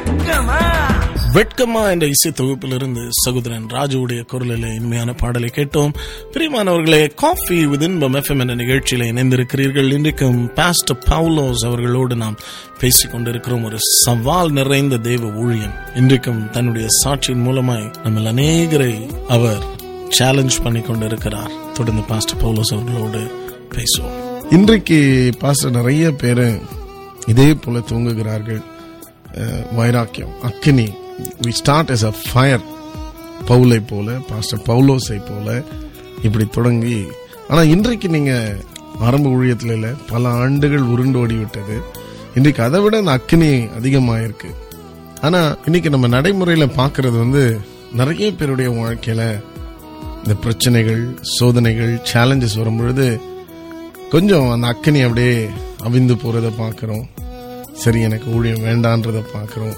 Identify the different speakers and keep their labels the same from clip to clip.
Speaker 1: வெட்கமா
Speaker 2: வெட்கமா என்ற இசை தொகுப்பிலிருந்து சகோதரன் ராஜுவுடைய குரலில் இனிமையான பாடலை கேட்டோம் பிரியமானவர்களே காஃபி வித் இன்பம் எஃப்எம் என்ற நிகழ்ச்சியில இணைந்திருக்கிறீர்கள் இன்றைக்கும் பாஸ்டர் பவுலோஸ் அவர்களோடு நாம் பேசிக் கொண்டிருக்கிறோம் ஒரு சவால் நிறைந்த தேவ ஊழியம் இன்றைக்கும் தன்னுடைய சாட்சியின் மூலமாய் நம்ம அநேகரை அவர் சேலஞ்ச் பண்ணி கொண்டிருக்கிறார் தொடர்ந்து பாஸ்டர் பவுலோஸ் அவர்களோடு பேசுவோம்
Speaker 3: இன்றைக்கு பாஸ்டர் நிறைய பேர் இதே போல தூங்குகிறார்கள் அஹ், வைராக்கியம் அக்கினி we start as a fire பவுலை போல பாஸ்டர் பவுலோஸை போல இப்படி தொடங்கி ஆனா இன்றைக்கு நீங்க ஆரம்ப ஊழியத்துல இல்ல பல ஆண்டுகள் உருண்டு ஓடி விட்டது இன்றைக்கு அதை விட அந்த அக்கினி அதிகமாயிருக்கு ஆனா இன்னைக்கு நம்ம நடைமுறையில பாக்குறது வந்து நிறைய பேருடைய வாழ்க்கையில இந்த பிரச்சனைகள் சோதனைகள் சேலஞ்சஸ் வரும்பொழுது கொஞ்சம் அந்த அக்கனி அப்படியே அவிந்து போறத பார்க்குறோம் சரி எனக்கு ஊழியம் வேண்டான்றத பார்க்குறோம்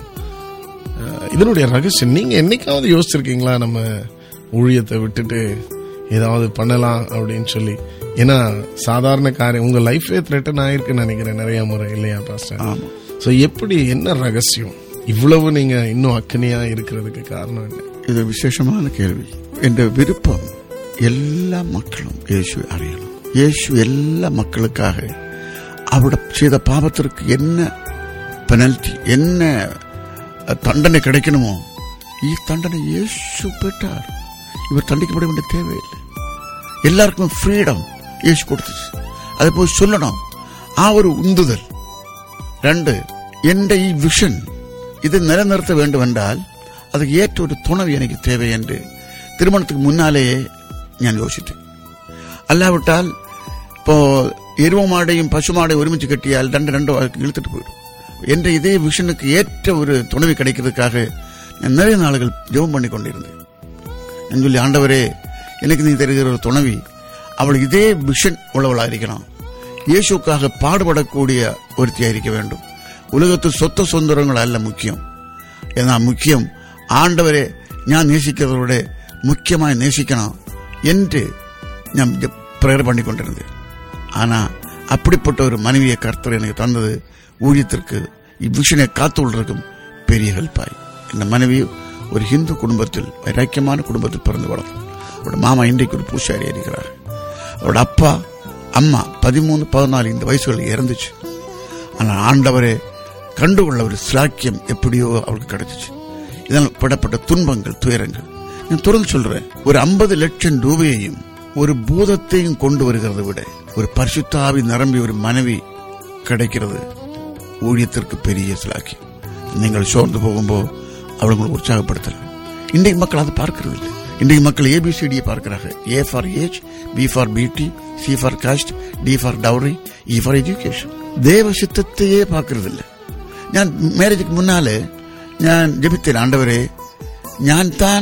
Speaker 3: இதனுடைய ரகசியம் நீங்க என்னைக்காவது யோசிச்சிருக்கீங்களா நம்ம ஊழியத்தை விட்டுட்டு ஏதாவது பண்ணலாம் அப்படின்னு சொல்லி ஏன்னா சாதாரண காரியம் உங்க லைஃபே த்ரெட்டன் ஆயிருக்குன்னு நினைக்கிறேன் நிறைய முறை இல்லையா பாஸ்டர்
Speaker 4: ஆமா
Speaker 3: ஸோ எப்படி என்ன ரகசியம் இவ்வளவு நீங்க இன்னும் அக்கனியா இருக்கிறதுக்கு காரணம் என்ன
Speaker 4: இது விசேஷமான கேள்வி என்ற விருப்பம் எல்லா மக்களும் இயேசுவை அறியணும் இயேசு எல்லா மக்களுக்காக அவருடைய செய்த பாவத்திற்கு என்ன பெனல்டி என்ன தண்டனை கிடைக்கணுமோ ഈ தண்டனை இயேசு பெற்றார் இவர் தண்டிக்கப்பட வேண்டிய தேவையில்லை எல்லாருக்கும் ஃப்ரீடம் இயேசு கொடுத்துச்சு அதை போய் சொல்லணும் ആ ഒരു ഉന്തുതൽ രണ്ട് എന്റെ ഈ വിഷൻ ഇത് നിലനിർത്ത വേണ്ടുവെന്നാൽ അത് ഏറ്റവും ഒരു തുണവി എനിക്ക് தேவை என்று திருமணத்துக்கு முன்னாலேயே ഞാൻ യോசித்தேன் അല്ലാവിട്ടാൽ ഇപ്പോ എരുവമാടെയും പശുമാടെയും ഒരുമിച്ച് കെട്ടിയാൽ രണ്ട് രണ്ടോ ആൾക്ക് ഇழுத்துட்டு போயிடும் എന്റെ இதே விஷனுக்கு ஏற்ற ஒரு துணைவி கிடைக்கிறதுக்காக நான் நிறைய நாളുகள் ஜெபம் பண்ணி கொண்டிருந்தேன் நான் சொல்லி ஆண்டவரே எனக்கு நீ தருகிற ஒரு துணைவி அவள் இதே விஷன் உள்ளவளாയിരിക്കണം இயேசுக்காக பாடுபடக்கூடிய ஒருத்தியாயிருக்க வேண்டும் உலகத்தில் சொத்த சுதந்திரங்கள் அல்ல முக்கியம் എന്നാ മുഖ്യം ആണ്ടവരെ ഞാൻ നേസിക്കുന്നവരുടെ മുഖ്യമായി നേസിക്കണം என்று ഞാൻ பிரேயர் பண்ணிக்கொண்டிருந்தேன் ஆனா அப்படிப்பட்ட ஒரு மனைவியை கர்த்தர் எனக்கு தந்தது ஊழியத்திற்கு இவ்விஷனை காத்துள்ளதற்கும் பெரிய ஹெல்ப்பாய் இந்த மனைவி ஒரு ஹிந்து குடும்பத்தில் வைராக்கியமான குடும்பத்தில் பிறந்து வளர்ந்தார் அவரோட மாமா இன்றைக்கு ஒரு பூசாரி இருக்கிறார் அவரோட அப்பா அம்மா பதிமூணு பதினாலு இந்த வயசுகளில் இறந்துச்சு ஆனால் ஆண்டவரே கண்டுகொள்ள ஒரு சிலாக்கியம் எப்படியோ அவளுக்கு கிடைச்சிச்சு இதனால் படப்பட்ட துன்பங்கள் துயரங்கள் நான் தொடர்ந்து சொல்றேன் ஒரு ஐம்பது லட்சம் ரூபாயையும் ஒரு பூதத்தையும் கொண்டு வருகிறதை விட ஒரு பரிசுத்தாவி நிரம்பி ஒரு மனைவி கிடைக்கிறது ஊழியத்திற்கு பெரிய சிலாக்கியம் நீங்கள் சோர்ந்து போகும்போது அவங்களை உற்சாகப்படுத்தலாம் இன்றைக்கு மக்கள் அதை பார்க்கிறது இல்லை இன்றைக்கு மக்கள் ஏபிசிடியை பார்க்கிறாங்க A for age B for beauty C for caste D for dowry E for education தேவ சித்தத்தையே பார்க்கறது இல்லை ഞാൻ മാരേജിക്ക് മുന്നാലെ ഞാൻ ജപിത്തേൻ ആണ്ടവരെ ഞാൻ താൻ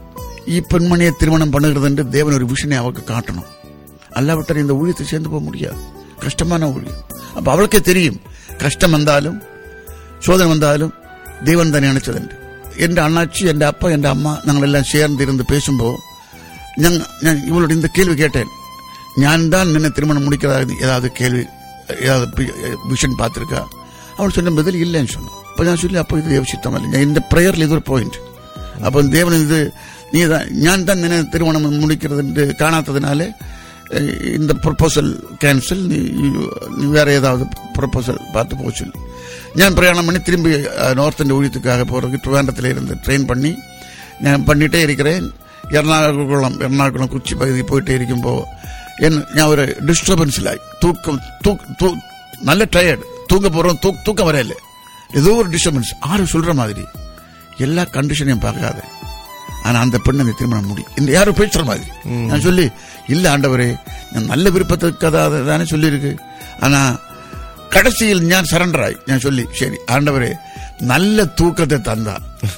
Speaker 4: ഈ പെൺമണിയെ തിരുമണം பண்ணுகிறதுன்னு தேவன் ஒரு விஷனை அவளுக்கு காட்டணும் அல்லாவிட்டால் இந்த ஊழியத்தை சேர்ந்து போக முடியாது கஷ்டமான ஊழியம் அப்ப அவளுக்கே தெரியும் கஷ்டம் வந்தாலும் சோதனை வந்தாலும் தேவன் தான் நினைச்சதுண்டு എന്റെ അണ്ണാച്ചി എന്റെ അപ്പ എന്റെ അമ്മ ഞങ്ങളെല്ലാം ചേർന്നിരുന്ന് പേശുമ്പോൾ ഞാൻ ഞാൻ ഇവളോട് இந்த கேள்வி கேட்டேன் ഞാൻ தான் നിന്നെ திருமணம் முடிக்கிறதா ஏதாவது கேள்வி ஏதாவது விஷன் பார்த்திருக்கா அவள் சொன்ன பதில் இல்லைன்னு சொன்னான் அப்ப ഞാൻ சொல்லி அப்போ இது யோசித்தம் இல்லை ഞാൻ இந்த ப்ரேயர்ல இது ஒரு பாயிண்ட் அப்போ தேவன் இது நீ தான் ഞാൻ தான் നിന്നെ திருமணம் முடிக்கிறது காணாததுனால அஹ், இந்த ப்ரொபோசல் கேன்சல் நீ நீ வேற ஏதாவது ப்ரொபோசல் பார்த்து போக சொல்லி ഞാൻ പ്രയാണം பண்ணி திரும்பி நார்த்தன் ஊழியத்துக்காக போறதுக்கு ட்ரிவாண்டத்தில் இருந்து ட்ரெயின் பண்ணி ഞാൻ பண்ணிட்டே இருக்கிறேன் എറണാകുളം എറണാകുളം കൊച്ചി പകുതി പോയിട്ടേ ഇരിക്കുമ്പോൾ എൻ- ഞാൻ ഒരു ഡിസ്റ്റർബൻസിലായി തൂക്കം தூக்- தூ- நல்ல டயர்டு தூங்க போறோம் தூ- தூக்கம் வரையில ஏதோ ஒரு டிஸ்டர்பன்ஸ் ஆறு சொல்ற மாதிரி எல்லா கண்டிஷனையும் பார்க்காத ஆனா அந்த பெண்ணை நீ திருமணம் முடி இந்த யாரும் பேசுற மாதிரி நான் சொல்லி இல்ல ஆண்டவரே நான் நல்ல விருப்பத்துக்கு தானே சொல்லியிருக்கு ஆனா கடைசியில் ഞാൻ സറണ്ടർ ആയി ഞാൻ ചൊല്ലി ശരി ആണ്ടവരെ നല്ല തൂക്കത്തെ തന്ന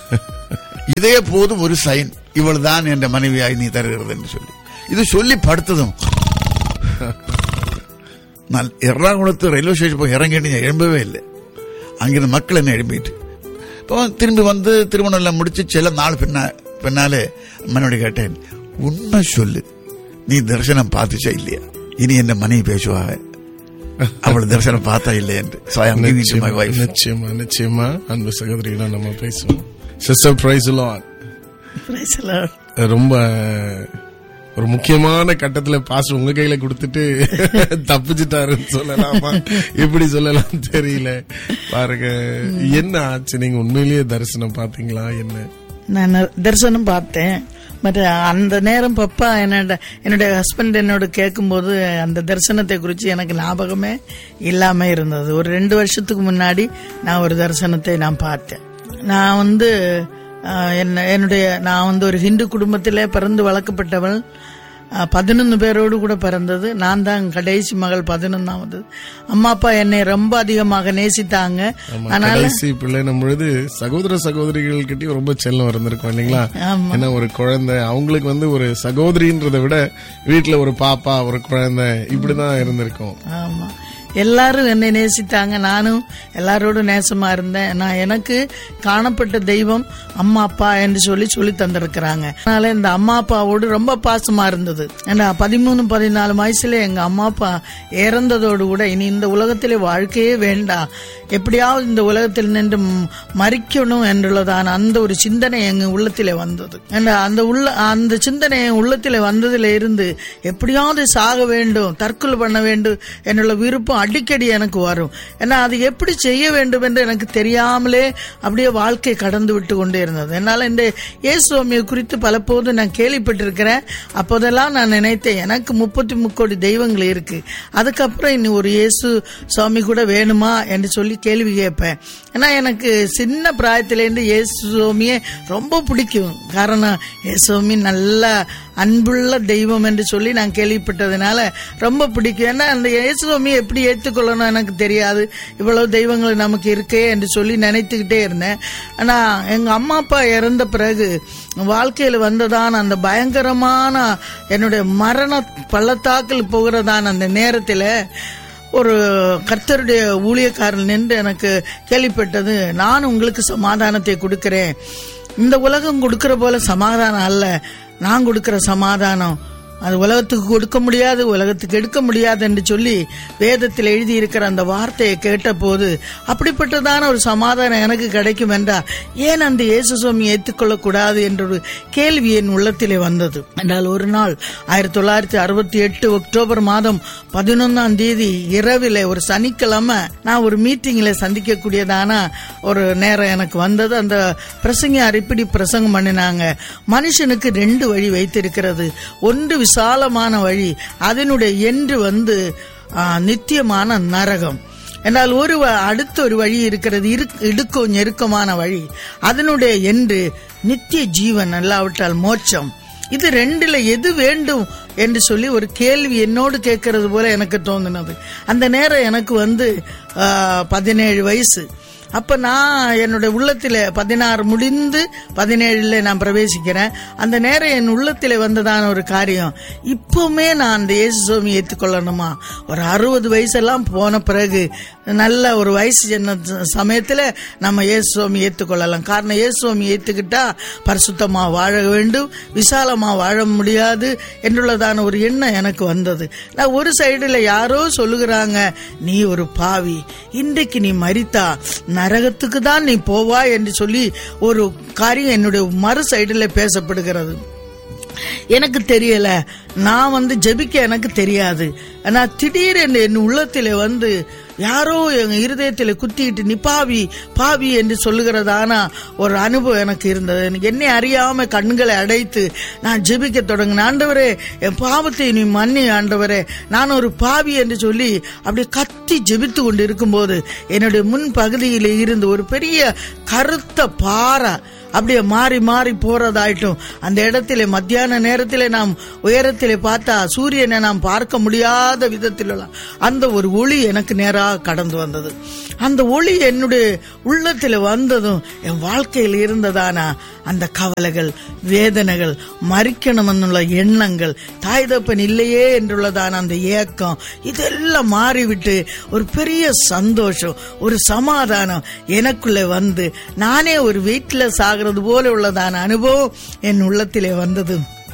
Speaker 4: ഇതേ പോതും ഒരു സൈൻ ഇവൾ താൻ എന്റെ മനവിയായി നീ തരുகிறது എന്ന് ചൊല്ലി ഇത് ചൊല്ലി പടുത്തതും നൽ- എറണാകുളത്ത് റെയിൽവേ സ്റ്റേഷൻ പോയി ഇറങ്ങിയിട്ട് ഞാൻ എഴുമ്പவே இல்லை அங்கிருந்து மக்கள் என்ன எழுப்பிட்டு இப்போ திரும்பி வந்து திருமணம் எல்லாம் முடிச்சு சில நாள் பின்னா பின்னாலே அம்மனோட கேட்டேன் உண்மை சொல்லு நீ தரிசனம் பார்த்துச்சா இல்லையா இனி என்ன மனைவி பேசுவாங்க அவள் தரிசனம் பார்த்தா இல்லை என்று So I am giving to my
Speaker 3: நிச்சயமா
Speaker 4: wife.
Speaker 3: நிச்சயமா நிச்சயமா அன்பு சகோதரிகளை நம்ம பேசுவோம் sister praise Lord
Speaker 1: Praise the Lord.
Speaker 3: ரொம்ப ஒரு முக்கியமான கட்டத்துல பாஸ் உங்க கையில கொடுத்துட்டு தப்பிச்சிட்டாருன்னு சொல்லலாமா எப்படி சொல்லலாம் தெரியல பாருங்க என்ன ஆச்சு நீங்க உண்மையிலேயே தரிசனம் பாத்தீங்களா என்ன
Speaker 1: நான் தரிசனம் பார்த்தேன் பட் அந்த நேரம் பப்பா என்னோட என்னுடைய ஹஸ்பண்ட் என்னோட கேட்கும்போது அந்த தரிசனத்தை குறித்து எனக்கு ஞாபகமே இல்லாம இருந்தது ஒரு ரெண்டு வருஷத்துக்கு முன்னாடி நான் ஒரு தரிசனத்தை நான் பார்த்தேன் நான் வந்து ஆஹ், என்ன என்னுடைய நான் வந்து ஒரு ஹிந்து குடும்பத்திலே பிறந்து வளர்க்கப்பட்டவள் பதினொன்று பேரோடு கூட பிறந்தது நான் தான் கடைசி மகள் பதினொன்னாவது அம்மா அப்பா என்னை ரொம்ப அதிகமாக நேசித்தாங்க
Speaker 3: ஆமா,
Speaker 1: அதனால
Speaker 3: கடைசி பிள்ளைனும் பொழுது சகோதர சகோதரிகள் கிட்டயும் ரொம்ப செல்லம் இருந்திருக்கும் இல்லைங்களா
Speaker 1: ஆமா.
Speaker 3: ஏன்னா ஒரு குழந்தை அவங்களுக்கு வந்து ஒரு சகோதரின்றதை விட வீட்டுல ஒரு பாப்பா ஒரு குழந்தை இப்படிதான் இருந்திருக்கும்
Speaker 1: ஆமா எல்லாரும் என்னை நேசித்தாங்க நானும் எல்லாரோடும் நேசமா இருந்தேன் நான் எனக்கு காணப்பட்ட தெய்வம் அம்மா அப்பா என்று சொல்லி சொல்லி தந்திருக்கிறாங்க அதனால இந்த அம்மா அப்பாவோடு ரொம்ப பாசமா இருந்தது ஏன்னா பதிமூணு பதினாலு வயசுல எங்க அம்மா அப்பா இறந்ததோடு கூட இனி இந்த உலகத்திலே வாழ்க்கையே வேண்டாம் எப்படியாவது இந்த உலகத்தில் நின்று ம்- மறிக்கணும் என்றுள்ளதான அந்த ஒரு சிந்தனை எங்க உள்ளத்திலே வந்தது ஏன்னா அந்த உள்ள அந்த சிந்தனை என் உள்ளத்திலே வந்ததுல இருந்து எப்படியாவது சாக வேண்டும் தற்கொலை பண்ண வேண்டும் என்னுள்ள விருப்பம் அடிக்கடி எனக்கு வரும் ஏன்னா அது எப்படி செய்ய வேண்டும் என்று எனக்கு தெரியாமலே அப்படியே வாழ்க்கை கடந்து விட்டு கொண்டே இருந்தது என்னால் இந்த இயேசுவாமியை குறித்து பலபோது நான் கேள்விப்பட்டிருக்கிறேன் அப்போதெல்லாம் நான் நினைத்தேன் எனக்கு முப்பத்தி முக்கோடி தெய்வங்கள் இருக்கு அதுக்கப்புறம் இனி ஒரு இயேசு சுவாமி கூட வேணுமா என்று சொல்லி கேள்வி கேட்பேன் ஏன்னா எனக்கு சின்ன பிராயத்திலேருந்து இயேசு சுவாமியே ரொம்ப பிடிக்கும் காரணம் இயேசு சுவாமி நல்ல அன்புள்ள தெய்வம் என்று சொல்லி நான் கேள்விப்பட்டதுனால ரொம்ப பிடிக்கும் ஏன்னா அந்த இயேசு சுவாமியை எப்படி ஏற்றுக்கொள்ளணும் எனக்கு தெரியாது இவ்வளவு தெய்வங்கள் நமக்கு இருக்கே என்று சொல்லி நினைத்துக்கிட்டே இருந்தேன் ஆனா எங்க அம்மா அப்பா இறந்த பிறகு வாழ்க்கையில் வந்ததான அந்த பயங்கரமான என்னுடைய மரண பள்ளத்தாக்கில் போகிறதான அந்த நேரத்தில் ஒரு கர்த்தருடைய ஊழியக்காரன் நின்று எனக்கு கேள்விப்பட்டது நான் உங்களுக்கு சமாதானத்தை கொடுக்கிறேன் இந்த உலகம் கொடுக்கிற போல சமாதானம் அல்ல நான் கொடுக்கிற சமாதானம் அது உலகத்துக்கு கொடுக்க முடியாது உலகத்துக்கு எடுக்க முடியாது என்று சொல்லி வேதத்தில் எழுதியிருக்கிற அந்த வார்த்தையை கேட்டபோது அப்படிப்பட்டதான ஒரு சமாதானம் எனக்கு கிடைக்கும் என்றா ஏன் அந்த இயேசு சுவாமி ஏற்றுக்கொள்ளக் கூடாது என்ற ஒரு கேள்வி என் உள்ளத்திலே வந்தது என்றால் ஒரு நாள் ஆயிரத்தி தொள்ளாயிரத்தி அறுபத்தி எட்டு அக்டோபர் மாதம் பதினொன்னாம் தேதி இரவில ஒரு சனிக்கிழமை நான் ஒரு மீட்டிங்ல சந்திக்கக்கூடியதான ஒரு நேரம் எனக்கு வந்தது அந்த பிரசங்க இப்படி பிரசங்கம் பண்ணினாங்க மனுஷனுக்கு ரெண்டு வழி வைத்திருக்கிறது ஒன்று விசாலமான வழி அதனுடைய என்று வந்து ஆ, நித்தியமான நரகம் என்றால் ஒரு வ- அடுத்த ஒரு வழி இருக்கிறது இருக்கு- இடுக்கோ நெருக்கமான வழி அதனுடைய என்று நித்திய ஜீவன் அல்லாவிட்டால் மோட்சம் இது ரெண்டுல எது வேண்டும் என்று சொல்லி ஒரு கேள்வி என்னோடு கேட்கறது போல எனக்கு தோன்றினது அந்த நேரம் எனக்கு வந்து ஆ, பதினேழு வயசு அப்ப நான் என்னுடைய உள்ளத்திலே பதினாறு முடிந்து பதினேழுல நான் பிரவேசிக்கிறேன் அந்த நேரம் என் உள்ளத்திலே வந்ததான ஒரு காரியம் இப்பவுமே நான் அந்த இயேசு சுவாமி ஏற்றுக்கொள்ளணுமா ஒரு அறுபது வயசெல்லாம் போன பிறகு நல்ல ஒரு வயசு சின்ன சமயத்துல நம்ம இயேசு சுவாமி ஏற்றுக்கொள்ளலாம் காரணம் இயேசு சுவாமி ஏத்துக்கிட்டா பரிசுத்தமா வாழ வேண்டும் விசாலமா வாழ முடியாது என்றுள்ளதான ஒரு எண்ணம் எனக்கு வந்தது நான் ஒரு சைடுல யாரோ சொல்லுகிறாங்க நீ ஒரு பாவி இன்றைக்கு நீ மரித்தா நரகத்துக்கு தான் நீ போவாய் என்று சொல்லி ஒரு காரியம் என்னுடைய மறு சைடுல பேசப்படுகிறது எனக்கு தெரியல நான் வந்து ஜெபிக்க எனக்கு தெரியாது ஆனா திடீரென்று என் உள்ளத்திலே வந்து யாரோ எங்க இருதயத்தில் குத்திக்கிட்டு நீ பாவி பாவி என்று சொல்லுகிறதான ஒரு அனுபவம் எனக்கு இருந்தது எனக்கு என்னை அறியாம கண்களை அடைத்து நான் ஜெபிக்க தொடங்கினேன் ஆண்டவரே என் பாவத்தை நீ மன்னி ஆண்டவரே நான் ஒரு பாவி என்று சொல்லி அப்படி கத்தி ஜெபித்து கொண்டு இருக்கும்போது என்னுடைய முன் பகுதியில் இருந்து ஒரு பெரிய கருத்த பாறை அப்படியே மாறி மாறி போறதாயிட்டும் அந்த இடத்திலே மத்தியான நேரத்திலே நாம் உயரத்திலே பார்த்தா சூரியனை நாம் பார்க்க முடியாத விதத்தில் அந்த ஒரு ஒளி எனக்கு நேராக கடந்து வந்தது அந்த ஒளி என்னுடைய உள்ளத்தில் வந்ததும் என் வாழ்க்கையில் இருந்ததானா அந்த கவலைகள் வேதனைகள் மறிக்கணும் என்னுள்ள எண்ணங்கள் தாய் தப்பன் இல்லையே என்றுள்ளதான அந்த ஏக்கம் இதெல்லாம் மாறிவிட்டு ஒரு பெரிய சந்தோஷம் ஒரு சமாதானம் எனக்குள்ளே வந்து நானே ஒரு வீட்டில் சாகிறது போல உள்ளதான அனுபவம் என் உள்ளத்திலே வந்தது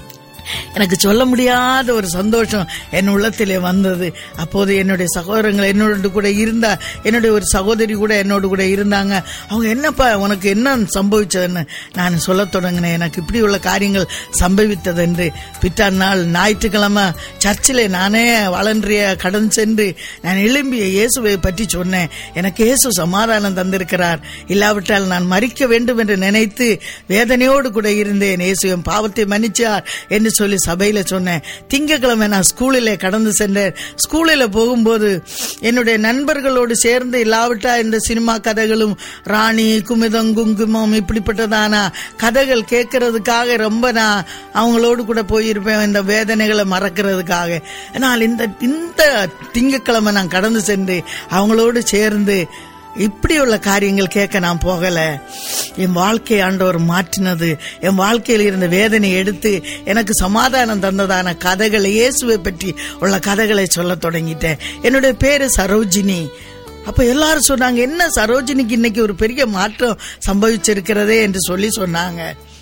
Speaker 1: எனக்கு சொல்ல முடியாத ஒரு சந்தோஷம் என் உள்ளத்திலே வந்தது அப்போது என்னுடைய சகோதரங்கள் என்னோட கூட இருந்தா என்னுடைய ஒரு சகோதரி கூட என்னோட கூட இருந்தாங்க அவங்க என்னப்பா உனக்கு என்ன சம்பவிச்சதுன்னு நான் சொல்ல தொடங்கினேன் எனக்கு இப்படி உள்ள காரியங்கள் சம்பவித்தது என்று பிற்றார் நாள் ஞாயிற்றுக்கிழமை சர்ச்சிலே நானே வளன்றிய கடன் சென்று நான் எழும்பிய இயேசுவை பற்றி சொன்னேன் எனக்கு இயேசு சமாதானம் தந்திருக்கிறார் இல்லாவிட்டால் நான் மறிக்க வேண்டும் என்று நினைத்து வேதனையோடு கூட இருந்தேன் இயேசு என் பாவத்தை மன்னிச்சார் என்று சொல்லி சபையில சொன்னேன் திங்கட்கிழமை நான் ஸ்கூலிலே கடந்து சென்றேன் ஸ்கூலில் போகும்போது என்னுடைய நண்பர்களோடு சேர்ந்து இல்லாவிட்டா இந்த சினிமா கதைகளும் ராணி குமுதம் குங்குமம் இப்படிப்பட்டதான கதைகள் கேட்கறதுக்காக ரொம்ப நான் அவங்களோடு கூட போயிருப்பேன் இந்த வேதனைகளை மறக்கிறதுக்காக ஆனால் இந்த இந்த திங்கட்கிழமை நான் கடந்து சென்று அவங்களோடு சேர்ந்து இப்படி உள்ள காரியங்கள் கேட்க நான் போகல என் வாழ்க்கை ஆண்டவர் மாற்றினது என் வாழ்க்கையில் இருந்த வேதனை எடுத்து எனக்கு சமாதானம் தந்ததான கதைகளை இயேசுவை பற்றி உள்ள கதைகளை சொல்ல தொடங்கிட்டேன் என்னுடைய பேரு சரோஜினி அப்ப எல்லாரும் சொன்னாங்க என்ன சரோஜினிக்கு இன்னைக்கு ஒரு பெரிய மாற்றம் சம்பவிச்சிருக்கிறதே என்று சொல்லி சொன்னாங்க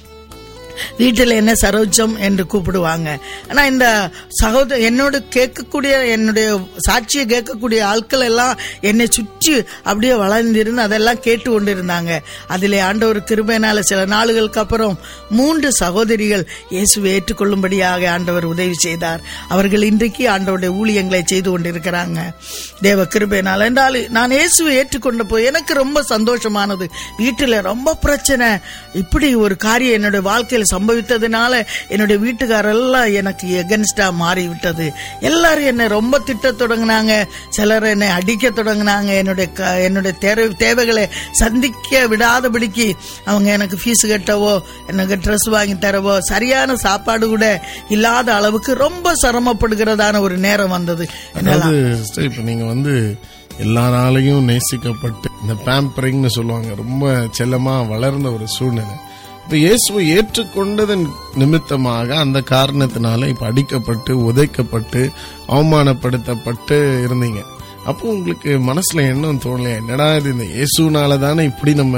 Speaker 1: வீட்டில் என்ன சரோஜம் என்று கூப்பிடுவாங்க ஆனா இந்த சகோதர என்னோட கேட்கக்கூடிய என்னுடைய சாட்சியை கேட்கக்கூடிய ஆட்கள் எல்லாம் என்னை சுற்றி அப்படியே வளர்ந்திருந்து அதெல்லாம் கேட்டு கொண்டிருந்தாங்க அதிலே ஆண்டவர் கிருபையினால சில நாளுகளுக்கு அப்புறம் மூன்று சகோதரிகள் இயேசுவை ஏற்றுக்கொள்ளும்படியாக ஆண்டவர் உதவி செய்தார் அவர்கள் இன்றைக்கு ஆண்டவருடைய ஊழியங்களை செய்து கொண்டிருக்கிறாங்க தேவ கிருபையினால் என்றால் நான் இயேசுவை ஏற்றுக்கொண்ட போய் எனக்கு ரொம்ப சந்தோஷமானது வீட்டில் ரொம்ப பிரச்சனை இப்படி ஒரு காரியம் என்னுடைய வாழ்க்கையில் சம்பவித்ததுனால என்னுடைய வீட்டுக்காரெல்லாம் எனக்கு எகன்ஸ்டா மாறிவிட்டது எல்லாரும் என்னை ரொம்ப திட்ட தொடங்கினாங்க சிலர் என்னை அடிக்க தொடங்கினாங்க என்னுடைய க- என்னுடைய தேவை தேவைகளை சந்திக்க விடாதபடிக்கு அவங்க எனக்கு ஃபீஸ் கட்டவோ எனக்கு ட்ரெஸ் வாங்கி தரவோ சரியான சாப்பாடு கூட இல்லாத அளவுக்கு ரொம்ப சிரமப்படுகிறதான ஒரு நேரம் வந்தது என்னால
Speaker 3: அதாவது sister, இப்ப நீங்க வந்து எல்லாராலையும் நேசிக்கப்பட்டு இந்த பேம்பரிங்னு சொல்லுவாங்க ரொம்ப செல்லமா வளர்ந்த ஒரு சூழ்நிலை இப்ப இயேசுவை ஏற்றுக்கொண்டதன் நிமித்தமாக அந்த காரணத்தினால இப்ப அடிக்கப்பட்டு உதைக்கப்பட்டு அவமானப்படுத்தப்பட்டு இருந்தீங்க அப்போ உங்களுக்கு மனசுல எண்ணம் தோணலையா என்னடா இது இந்த இயேசுனால தானே இப்படி நம்ம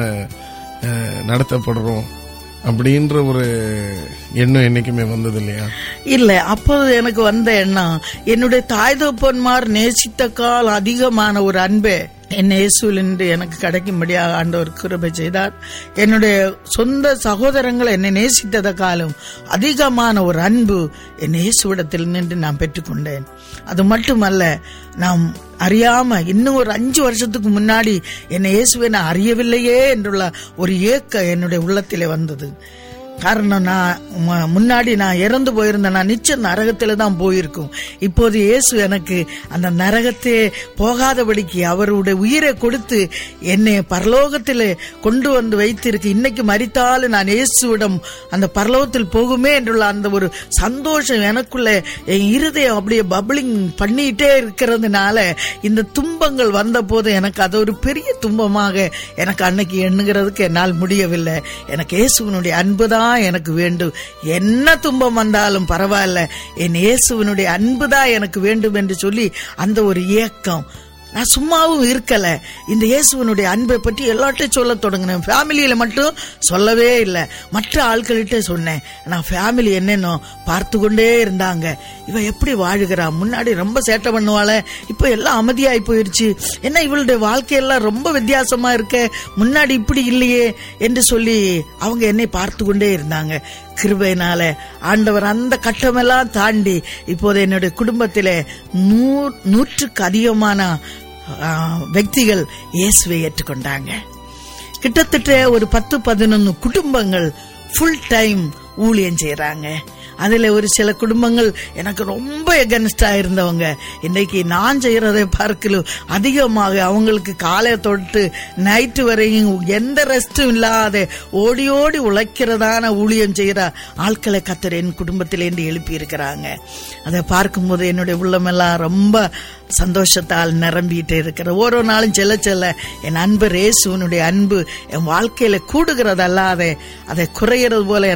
Speaker 3: அஹ், நடத்தப்படுறோம் அப்படின்ற ஒரு எண்ணம் என்னைக்குமே வந்தது இல்லையா
Speaker 1: இல்ல அப்போது எனக்கு வந்த எண்ணம் என்னுடைய தாய் தகப்பன்மார் நேசித்த கால் அதிகமான ஒரு அன்பே என் இயேசுவில் நின்று எனக்கு கிடைக்கும்படியாக ஆண்டவர் கிருபை செய்தார் என்னுடைய சொந்த சகோதரங்கள் என்னை நேசித்தத காலம் அதிகமான ஒரு அன்பு என் இயேசுவிடத்தில் நின்று நான் பெற்றுக்கொண்டேன் அது மட்டுமல்ல நாம் அறியாம இன்னும் ஒரு அஞ்சு வருஷத்துக்கு முன்னாடி என்னை இயேசுவை நான் அறியவில்லையே என்றுள்ள ஒரு ஏக்கம் என்னுடைய உள்ளத்திலே வந்தது காரணம் நான் ம- முன்னாடி நான் இறந்து போயிருந்தேன் நான் நிச்சயம் நரகத்துல தான் போயிருக்கும் இப்போது இயேசு எனக்கு அந்த நரகத்தே போகாதபடிக்கு அவருடைய உயிரை கொடுத்து என்னை பரலோகத்தில் கொண்டு வந்து வைத்திருக்கு இன்னைக்கு மறித்தாலும் நான் இயேசுவிடம் அந்த பரலோகத்தில் போகுமே என்றுள்ள அந்த ஒரு சந்தோஷம் எனக்குள்ள என் இருதயம் அப்படியே பப்ளிங் பண்ணிட்டே இருக்கிறதுனால இந்த துன்பங்கள் வந்த போது எனக்கு அது ஒரு பெரிய துன்பமாக எனக்கு அன்னைக்கு எண்ணுகிறதுக்கு என்னால் முடியவில்லை எனக்கு இயேசுவனுடைய அன்பு தான் எனக்கு வேண்டும் என்ன துன்பம் வந்தாலும் பரவாயில்ல என் இயேசுவனுடைய அன்பு தான் எனக்கு வேண்டும் என்று சொல்லி அந்த ஒரு ஏக்கம் நான் சும்மாவும் இருக்கல இந்த இயேசுவனுடைய அன்பை பற்றி எல்லார்ட்டையும் சொல்ல தொடங்கினேன் ஃபேமிலியில மட்டும் சொல்லவே இல்லை மற்ற ஆட்கள்கிட்ட சொன்னேன் நான் ஃபேமிலி என்னென்னோ பார்த்து கொண்டே இருந்தாங்க இவ எப்படி வாழுகிறா முன்னாடி ரொம்ப சேட்டை பண்ணுவாள இப்போ எல்லாம் அமைதியாகி போயிருச்சு என்ன இவளுடைய வாழ்க்கையெல்லாம் ரொம்ப வித்தியாசமா இருக்க முன்னாடி இப்படி இல்லையே என்று சொல்லி அவங்க என்னை பார்த்து கொண்டே இருந்தாங்க கிருபையினால ஆண்டவர் அந்த கட்டமெல்லாம் தாண்டி இப்போது என்னுடைய குடும்பத்திலே நூ நூற்றுக்கு அதிகமான ஆ, వ్యక్తిகள் இயேசுவை ஏற்றுக்கொண்டாங்க கிட்டத்தட்ட ஒரு பத்து பதினொன்னு குடும்பங்கள் ஃபுல் டைம் ஊழியம் செய்யறாங்க அதுல ஒரு சில குடும்பங்கள் எனக்கு ரொம்ப எகன்ஸ்டா இருந்தவங்க இன்னைக்கு நான் செய்யறதை பார்க்கலும் அதிகமாக அவங்களுக்கு காலை தொட்டு நைட்டு வரையும் எந்த ரெஸ்டும் இல்லாத ஓடி ஓடி உழைக்கிறதான ஊழியம் செய்யற ஆட்களை கத்தர் என் குடும்பத்திலேருந்து எழுப்பி இருக்கிறாங்க அதை பார்க்கும்போது என்னுடைய உள்ளமெல்லாம் ரொம்ப சந்தோஷத்தால் நிரம்பிட்டு இருக்கிற ஒரு நாளும் செல்ல செல்ல என் அன்பு ரேசுவனுடைய அன்பு என் வாழ்க்கையில கூடுகிறதல்லாத அதை குறையிறது போல